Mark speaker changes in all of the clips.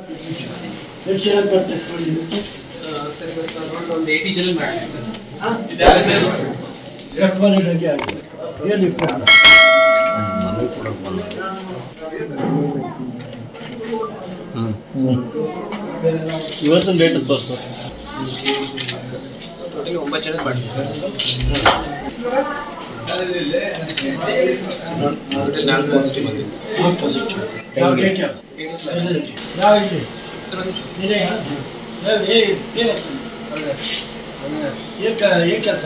Speaker 1: ಎಷ್ಟು ಜನ ಕಾಂಟ್ಯಾಕ್ಟ್ ಮಾಡಿದ್ದೀವಿ
Speaker 2: ಸರ್ ಇವತ್ತು ಅರೌಂಡ್ ಒಂದು ಏಯ್ಟಿ ಜನ ಮಾಡಿದ್ವಿ ಸರ್
Speaker 1: ಹಾಂ
Speaker 2: ಇದಾದ್ಮೇಲೆ
Speaker 1: ರೆಕ್ವೈರ್ಡ್ ಆಗಿ ಆಗಿದೆ ಏನು ರಿಪೋರ್ಟ್
Speaker 3: ಇವತ್ತಿನ ಡೇಟ್ ತೋರಿಸು
Speaker 2: ಟೋಟಲಿ ಒಂಬತ್ತು ಜನ ಮಾಡಿದ್ವಿ ಸರ್ ಟೋಟಲ್ ನಾಲ್ಕು ಪಾಸಿಟಿವ್ ಬಂದಿದೆ
Speaker 1: ಯಾವ ಪಾಸಿಟಿವ್ ಯಾವ ಡೇಟ್ ಯಾವ ಎಲ್ಲದಲ್ಲಿ? ಯಾವ ಇಲ್ಲಿ
Speaker 2: ಸರ್ ಒಂದು ನಿಮಿಷ.
Speaker 1: ಇದೆಯಾ ಯಾವ- ಏ- ಏನು ಹೆಸರು? ಏನ್ ಕ- ಏನ್ ಕೆಲಸ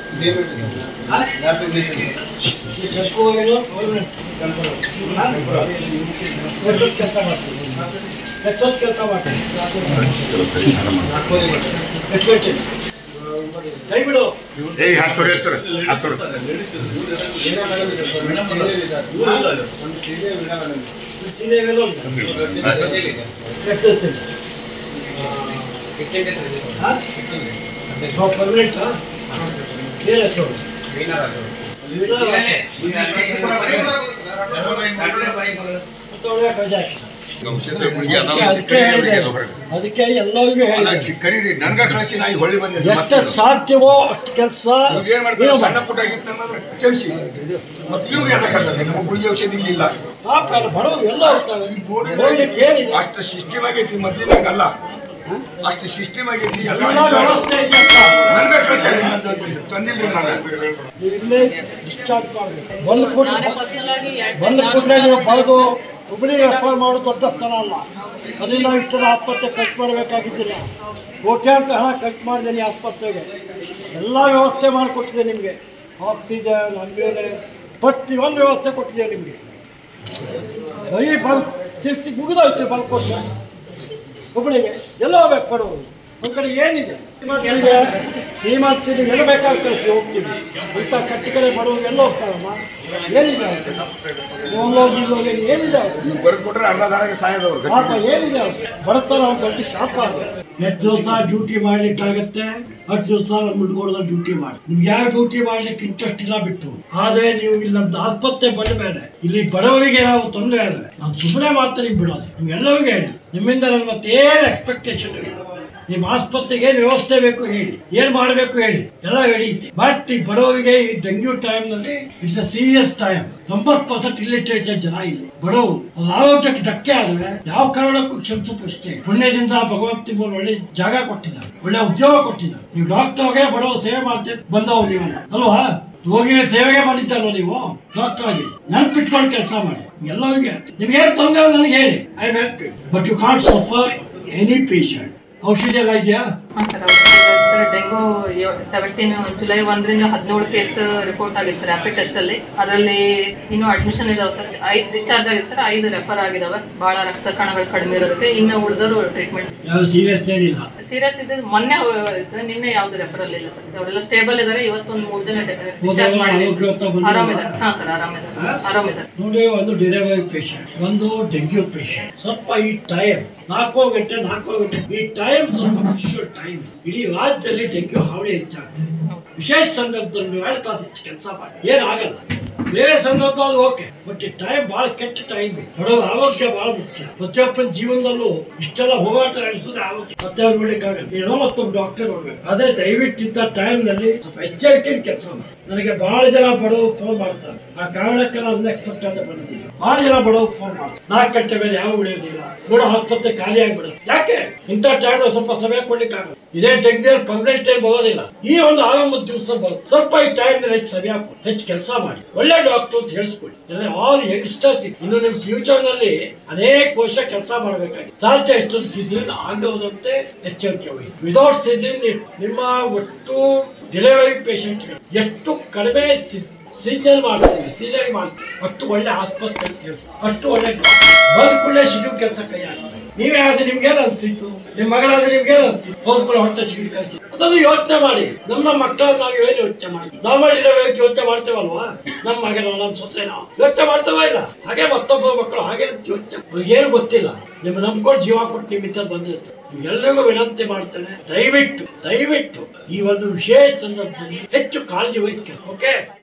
Speaker 1: ಕೆಲಸ ಮಾಡ್ತೀನಿ ಎಷ್ಟೊತ್ತು ಕೆಲಸ ಮಾಡ್ತೀನಿ ಎಷ್ಟು ಗಂಟೆ ಕೈ ಬಿಡು
Speaker 4: ಏಯ್ ಹಾಕ್ಕೊಡಿ ಹೇಳ್ತಾರೆ ಹಾಕ್ಕೊಡಿ
Speaker 1: ಸೀರೆ ಇವೆಲ್ಲ ಉಂಟಾ? ಎಷ್ಟು ಹೊತ್ತಿಗೆ?
Speaker 2: ಫಿಫ್ಟೀನ್ ಡೇಸ್ ಇದೆ ಸರ್.
Speaker 1: ಹಾ? ನಾವು permanent ಆ? ಏನ್ ಹೆಸರು?
Speaker 2: ವೀಣಾ ರಾಜು.
Speaker 1: ವೀಣಾ ರಾಜು. ಮತ್ತೆ ಒಳ್ಳೆ ರಜೆ ಹಾಕಿದ. ಅದಕ್ಕೆ ಅದಕ್ಕೆ ಹೇಳಿದೆ ಅದಕ್ಕೆ ಎಲ್ಲರಿಗೂ ಹೇಳಿದೆ
Speaker 4: ಕರೀರಿ ನನ್ಗ ಕಳಿಸಿ ನಾ ಈಗ ಹೊಳ್ಳಿ ಬಂದೆ
Speaker 1: ಎಷ್ಟು ಸಾಧ್ಯವೋ ಅಷ್ಟು ಕೆಲಸ
Speaker 4: ಏನ್ ಮಾಡ್ತಾರೆ ಸಣ್ಣ ಪುಟ್ಟ ಆಗಿತ್ತು ಅನ್ನೋದ್ರೆ ಕೆಲ್ಸಿ ಮತ್ತೆ ಇವ್ರು ಯಾಕಂದ್ರೆ ನಮ್ಮ ಗುಳಿಗೆ ಔಷಧಿ ಇಲ್ಲ
Speaker 1: ಪಾಪ ಎಲ್ಲ ಬಡವರು ಎಲ್ಲ ಹೋಗ್ತಾರೆ ಹೋಗ್ಲಿಕ್ಕೆ ಏನಿದೆ
Speaker 4: ಅಷ್ಟು ಸಿಸ್ಟಮ್ ಆಗೈತಿ ಮೊದ್ಲಿನಂಗ ಅಲ್ಲ ಅಷ್ಟು ಸಿಸ್ಟಮ್ ಆಗೈತಿ ಎಲ್ಲ
Speaker 1: ಎಲ್ಲ ವ್ಯವಸ್ಥೆ ಇದೆ ಅಂತ.
Speaker 4: ನನ್ಗ ಕಳಿಸಿ ತಂದಿಲ್ರಿ ನಾನು
Speaker 1: ನೀವು ಇಲ್ಲೇ ಡಿಸ್ಚಾರ್ಜ್ ಮಾಡಬೇಕು ಬಂದು ಕೂಡಲೇ
Speaker 5: ನಾನೇ ಪರ್ಸನಲ್ ಆಗಿ ಎರಡ್
Speaker 1: ಬಂದ
Speaker 5: ನಾನು
Speaker 1: ಕೂಡಲೇ ನೀವು ಬರೆದು ಹುಬ್ಳಿಗೆ ರೆಫರ್ ಮಾಡೋದು ದೊಡ್ಡ ಸ್ಥಳ ಅಲ್ಲ ಅದರಿಂದ ನಾವು ಇಷ್ಟೆಲ್ಲ ಆಸ್ಪತ್ರೆ ಖರ್ಚು ಮಾಡಬೇಕಾಗಿದ್ದಿಲ್ಲ ಕೋಟ್ಯಾಂತರ ಹಣ ಖರ್ಚು ಮಾಡಿದ್ದೀನಿ ಆಸ್ಪತ್ರೆಗೆ ಎಲ್ಲ ವ್ಯವಸ್ಥೆ ಮಾಡಿಕೊಟ್ಟಿದೆ ನಿಮಗೆ ಆಕ್ಸಿಜನ್ ಆಂಬ್ಯುಲೆನ್ಸ್ ಪ್ರತಿಯೊಂದು ವ್ಯವಸ್ಥೆ ಕೊಟ್ಟಿದೆ ನಿಮಗೆ ಬರೀ ಬಲ್ ಶಿರ್ಸಿ ಮುಗಿದೋಯ್ತು ಬಲ್ ಕೊಟ್ಟು ಹುಬ್ಳಿಗೆ ಎಲ್ಲ ಹೋಗ್ಬೇಕು ಕೊಡೋರು ಒಂದು ಕಡೆ ಏನಿದೆ ಶ್ರೀಮಂತರಿಗೆ ಶ್ರೀಮಂತರಿಗೆ ಎಲ್ಲ ಬೇಕಾದ ಕಳಿಸಿ ಹೋಗ್ತೀವಿ ಇಂಥ ಕಟ್ಟಿ ಕಡೆ ಬಡವರು ಎಲ್ಲ ಹೋಗ್ತಾರಮ್ಮ ಏನಿದೆ ಹೋಗಿ ಹೋಗಿ ಏನಿದೆ ಅವ್ರು?
Speaker 4: ನೀವು ಬರ್ಕೊಟ್ರೆ ಅರ್ಧ ದಾರಾಗ ಸಾಯದವ್ರು
Speaker 1: ಪಾಪ ಏನಿದೆ ಅವ್ರು? ಬಡತನ ಒಂದು ದೊಡ್ಡ ಶಾಪ ಅದು ಎಷ್ಟು ದಿವಸ ಡ್ಯೂಟಿ ಮಾಡ್ಲಿಕ್ಕಾಗತ್ತೆ ಅಷ್ಟು ದಿವಸ ನಮ್ಮ ಮುಂಡ್ಗೋಡದಲ್ಲಿ ಡ್ಯೂಟಿ ಮಾಡಿ ನಿಮ್ಗೆ ಯಾವ ಡ್ಯೂಟಿ ಮಾಡ್ಲಿಕ್ಕೆ ಇಂಟ್ರೆಸ್ಟ್ ಇಲ್ಲ ಬಿಟ್ಟು ಆದ್ರೆ ನೀವು ಇಲ್ಲಿ ನಮ್ದು ಆಸ್ಪತ್ರೆ ಬಂದ ಮೇಲೆ ಇಲ್ಲಿ ಬಡವರಿಗೆ ನಾವು ತೊಂದರೆ ಆದ್ರೆ ನಾವು ಸುಮ್ಮನೆ ಮಾತ್ರ ನಿಮ್ಗೆ ಬಿಡೋದು ನಿಮ್ಗೆಲ್ಲರಿಗೂ ಹೇಳಿ ನಿಮ್ಮಿಂದ ನನ್ನ ಮತ್ತೇನು ಎಕ್ಸ್ಪೆಕ್ಟೇಷನ್ ಇಲ್ಲ ನಿಮ್ಮ ಆಸ್ಪತ್ರೆಗೆ ಏನು ವ್ಯವಸ್ಥೆ ಬೇಕು ಹೇಳಿ ಏನ್ ಮಾಡಬೇಕು ಹೇಳಿ ಎಲ್ಲ ಹೇಳಿದ್ದೆ ಬಟ್ ಈ ಬಡವರಿಗೆ ಈ ಡೆಂಗ್ಯೂ ಟೈಮ್ ನಲ್ಲಿ ಇಟ್ಸ್ ಅ ಸೀರಿಯಸ್ ಟೈಮ್ ತೊಂಬತ್ ಪರ್ಸೆಂಟ್ ಇಲ್ಲಿಟ್ರೇಚರ್ ಜನ ಇಲ್ಲಿ ಬಡವರು ಅವ್ರ ಆರೋಗ್ಯಕ್ಕೆ ಧಕ್ಕೆ ಆದ್ರೆ ಯಾವ ಕಾರಣಕ್ಕೂ ಕ್ಷಮಿಸು ಅಷ್ಟೇ ಪುಣ್ಯದಿಂದ ಭಗವಂತ ನಿಮ್ಗೆ ಒಳ್ಳೆ ಜಾಗ ಕೊಟ್ಟಿದ್ದಾರೆ ಒಳ್ಳೆ ಉದ್ಯೋಗ ಕೊಟ್ಟಿದ್ದಾರೆ ನೀವು ಡಾಕ್ಟರ್ಗೆ ಬಡವರು ಸೇವೆ ಮಾಡ್ತೇವೆ ಬಂದವರು ನೀವಲ್ಲ ಅಲ್ವಾ ರೋಗಿಗಳ ಸೇವೆಗೆ ಬಂದಿದ್ದಲ್ವ ನೀವು ಡಾಕ್ಟರ್ ಆಗಿ ನೆನ್ಪಿಟ್ಕೊಂಡು ಕೆಲಸ ಮಾಡಿ ಎಲ್ಲರಿಗೆ ನಿಮ್ಗೆ ಏನು ತೊಂದರೆ ನನಗೆ ಹೇಳಿ I help you but you can't suffer any patient ಔಷಧಿ ಎಲ್ಲ ಇದೆಯಾ
Speaker 5: ಹಾಂ sir sir dengue seventeen July ಒಂದರಿಂದ ಹದಿನೇಳು ಕೇಸ್ ರಿಪೋರ್ಟ್ ಆಗಿದೆ ಸರ್ ರ್ಯಾಪಿಡ್ ಟೆಸ್ಟ್ ಅಲ್ಲಿ ಅದರಲ್ಲಿ ಇನ್ನೂ ಅಡ್ಮಿಷನ್ ಇದಾವೆ ಸರ್ ಐದು ಡಿಸ್ಚಾರ್ಜ್ ಆಗಿದೆ ಸರ್ ಐದು ರೆಫರ್ ಆಗಿದಾವೆ ಬಹಳ ರಕ್ತ ಕಣಗಳು ಕಡಿಮೆ ಇರೋದಕ್ಕೆ ಇನ್ನು ಉಳಿದವರು ಟ್ರೀಟ್ಮೆಂಟ್
Speaker 1: ಯಾವ ಸೀರಿಯಸ್ ಏನಿಲ್ಲ
Speaker 5: ಸೀರಿಯಸ್ ಇದ್ದು ಮೊನ್ನೆ ಹೋಗಿತ್ತು, ನಿನ್ನೆ ಯಾವ್ದು ರೆಫರಲ್ ಇಲ್ಲ ಸರ್ ಅವರೆಲ್ಲ ಸ್ಟೇಬಲ್ ಇದಾರೆ ಇವತ್ತೊಂದು ಮೂರು ಜನ ಡಿಸ್ಚಾರ್ಜ್
Speaker 1: ಆರೋಗ್ಯವಂತ ಬಂದಿದ್ದಾರೆ.
Speaker 5: ಆರಾಮಿದ್ದಾರೆ ಹಾಂ ಸರ್ ಆರಾಮಿದ್ದಾರೆ ಆರಾಮಿದ್ದಾರೆ
Speaker 1: ನೋಡಿ ಒಂದು ಡೆಲಿವರಿ ಪೇಷಂಟ್ ಒಂದು ಡೆಂಗ್ಯೂ ಪೇಷಂಟ್ ಸ್ವಲ್ಪ ಈ ಟೈಮ್ ನಾಲ್ಕು ಗಂಟೆ ನಾಲ್ಕು ಗಂಟೆ ಈ ಟೈಮ್ ಸ್ವಲ್ಪ ಕ್ರಿಷಿಯಲ್ ಟೈಮ್ ಇಡೀ ರಾಜ್ಯದಲ್ಲಿ ಡೆಂಗ್ಯೂ ಹಾವಳಿ ಹೆಚ್ಚಾಗ್ತದೆ ವಿಶೇಷ ಸಂದರ್ಭದಲ್ಲಿ ನೀವು ಎರಡು ತಾಸು ಹೆಚ್ಚು ಕೆಲಸ ಮಾಡಿ ಏನಾಗಲ್ಲ ಬೇರೆ ಸಂದರ್ಭ ಅದು ಓಕೆ ಬಟ್ ಈ ಟೈಮ್ ಬಹಳ ಕೆಟ್ಟ ಟೈಮ್ ಬಡವರ ಆರೋಗ್ಯ ಬಹಳ ಮುಖ್ಯ ಪ್ರತಿಯೊಬ್ಬನ ಜೀವನದಲ್ಲೂ ಇಷ್ಟೆಲ್ಲ ಹೋರಾಟ ನಡೆಸೋದೇ ಆರೋಗ್ಯ ಮತ್ತೆ ಅವ್ರು ನೋಡ್ಲಿಕ್ಕಾಗಲ್ಲ ಏನೋ ಮತ್ತೊಬ್ಬ ಡಾಕ್ಟರ್ ನೋಡ್ಬೇಕು ಅದೇ ದಯವಿಟ್ಟು ಇಂಥ ಟೈಮ್ ನಲ್ಲಿ ಸ್ವಲ್ಪ ಎಚ್ಚರಿಕೆಯಿಂದ ಕೆಲಸ ಮಾಡಿ ನನಗೆ ಬಹಳ ಜನ ಬಡವರು ಫೋನ್ ಮಾಡ್ತಾರೆ ಆ ಕಾರಣಕ್ಕೆ ನಾನು ಅದನ್ನ ಎಕ್ಸ್ಪೆಕ್ಟ್ ಅಂತ ಬಂದಿದ್ದೀನಿ ಬಹಳ ಜನ ಬಡವರು ಫೋನ್ ಮಾಡ್ತಾರೆ ನಾಲ್ಕು ಗಂಟೆ ಮೇಲೆ ಯಾವ ಉಳಿಯೋದಿಲ್ಲ ನೋಡೋ ಆಸ್ಪತ್ರೆ ಖಾಲಿ ಆಗ್ಬಿಡುತ್ತೆ ಯಾಕೆ ಇಂಥ ಟೈಮ್ ಸ್ವಲ್ಪ ಸಮಯ ಕೊಡ್ಲಿಕ್ಕಾಗಲ್ಲ ಇದೇ ಡೆಂಗ್ಯೂ ಪರ್ಮನೆಂಟ್ ಟೈಮ್ ಬರೋದಿಲ್ಲ ಈ ಒಂದು ಆರಂಭದ ದಿವಸ ಬರುತ್ತೆ ಸ್ವಲ್ಪ ಈ ಟೈಮ್ ಹೆಚ್ಚು ಸಮಯ ಕೊಡಿ ಹೆಚ್ಚು ಕೆಲಸ ಮಾಡಿ ಒಳ್ಳೆ ಡಾಕ್ಟರ್ ಅಂತ ಹೇಳಿಸ್ಕೊಳ್ಳಿ ಎಲ್ಲ ಆಲ್ ಯಂಗ್ಸ್ಟರ್ಸ್ ಇನ್ನು ನಿಮ್ಮ ಫ್ಯೂಚರ್ ನಲ್ಲಿ ಅನೇಕ ವರ್ಷ ಕೆಲಸ ಮಾಡಬೇಕಾಗಿ ಸಾಧ್ಯ ಎಷ್ಟೊಂದು ಸೀಸನ್ ಆಗದಂತೆ ಎಚ್ಚರಿಕೆ ವಹಿಸಿ ವಿದೌಟ್ ಸೀಸನ್ ನಿಮ್ಮ ಒಟ್ಟು ಡೆಲಿವರಿ ಪೇಷಂಟ್ ಎಷ್ಟು ಕಡಿಮೆ ಸೀಸನ್ ಮಾಡ್ತೀವಿ ಸೀಸನ್ ಮಾಡ್ತೀವಿ ಅಷ್ಟು ಒಳ್ಳೆ ಆಸ್ಪತ್ರೆ ಕೆಲಸ ಅಷ್ಟು ಒಳ್ಳೆ ಬದುಕುಳ್ಳೆ ಸಿಗು ಕೆಲಸ ಕೈ ಹಾಕ್ಬೇಕು ನೀವೇ ಆದ್ರೆ ನಿಮ್ಗೆ ಏನು ಅನ್ಸಿತ್ತು ನಿಮ್ಮ ಮಗಳಾದ್ರೆ ನಿಮ್ಗೆ ಏನು ಅನ್ಸಿತ್ತು ಬದುಕುಳ್ಳೆ ಹೊಟ್ಟೆ ಸಿಗಿದ್ ಕಳಿಸಿ ಅದನ್ನು ಯೋಚನೆ ಮಾಡಿ ನಮ್ಮ ಮಕ್ಕಳ ನಾವು ಏನು ಯೋಚನೆ ಮಾಡಿ ನಾವು ಮಾಡಿರೋ ಯೋಚನೆ ಮಾಡ್ತೇವಲ್ವಾ ನಮ್ಮ ಮಗನೋ ನಮ್ಮ ಸೊಸೆನೋ ಯೋಚನೆ ಮಾಡ್ತೇವ ಇಲ್ಲ ಹಾಗೆ ಮತ್ತೊಬ್ಬ ಮಕ್ಕಳು ಹಾಗೆ ಯೋಚನೆ ಏನು ಗೊತ್ತಿಲ್ಲ ನಿಮ್ಮ ನಂಬ್ಕೊಂಡು ಜೀವ ಕೊಟ್ಟು ನಿಮ್ಮಿಂದ ಬಂದಿರುತ್ತೆ ನಿಮ್ಗೆಲ್ಲರಿಗೂ ವಿನಂತಿ ಮಾಡ್ತೇನೆ ದಯವಿಟ್ಟು ದಯವಿಟ್ಟು ಈ ಒಂದು ವಿಶೇಷ ಸಂದರ್ಭದಲ್ಲಿ ಹೆಚ್ಚು ಕಾಳಜಿ ವಹಿಸ್ಬೇಕು ಓಕೆ